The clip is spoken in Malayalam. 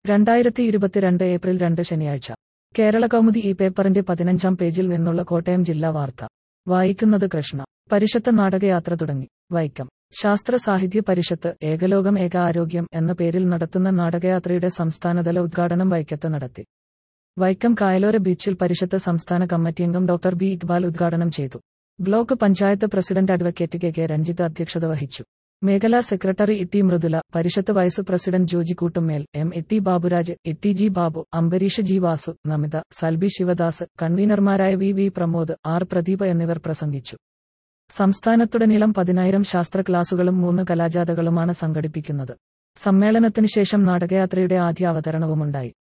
രണ്ടായിരത്തി ഇരുപത്തിരണ്ട് ഏപ്രിൽ രണ്ട് ശനിയാഴ്ച കേരള കൗമുദി ഈ പേപ്പറിന്റെ പതിനഞ്ചാം പേജിൽ നിന്നുള്ള കോട്ടയം ജില്ലാ വാർത്ത വായിക്കുന്നത് കൃഷ്ണ പരിഷത്ത് നാടകയാത്ര തുടങ്ങി വൈക്കം ശാസ്ത്ര സാഹിത്യ പരിഷത്ത് ഏകലോകം ഏക ആരോഗ്യം എന്ന പേരിൽ നടത്തുന്ന നാടകയാത്രയുടെ സംസ്ഥാനതല ഉദ്ഘാടനം വൈക്കത്ത് നടത്തി വൈക്കം കായലോര ബീച്ചിൽ പരിഷത്ത് സംസ്ഥാന കമ്മിറ്റി അംഗം ഡോക്ടർ ബി ഇക്ബാൽ ഉദ്ഘാടനം ചെയ്തു block panchayat president advocate K K Ranjith അധ്യക്ഷത വഹിച്ചു മേഖലാ secretary T Mridula Parishad vice president Joji Koottumel M T Baburaj T G Babu Ambareesh G Vasu Namitha Salbi Sivadas കൺവീനർമാരായ V V Pramod R Pradeep എന്നിവർ പ്രസംഗിച്ചു സംസ്ഥാനത്തുടനീളം പതിനായിരം ശാസ്ത്ര ക്ലാസുകളും മൂന്ന് കലാജാഥകളുമാണ് സംഘടിപ്പിക്കുന്നത് സമ്മേളനത്തിന് ശേഷം നാടകയാത്രയുടെ ആദ്യ അവതരണവുമുണ്ടായി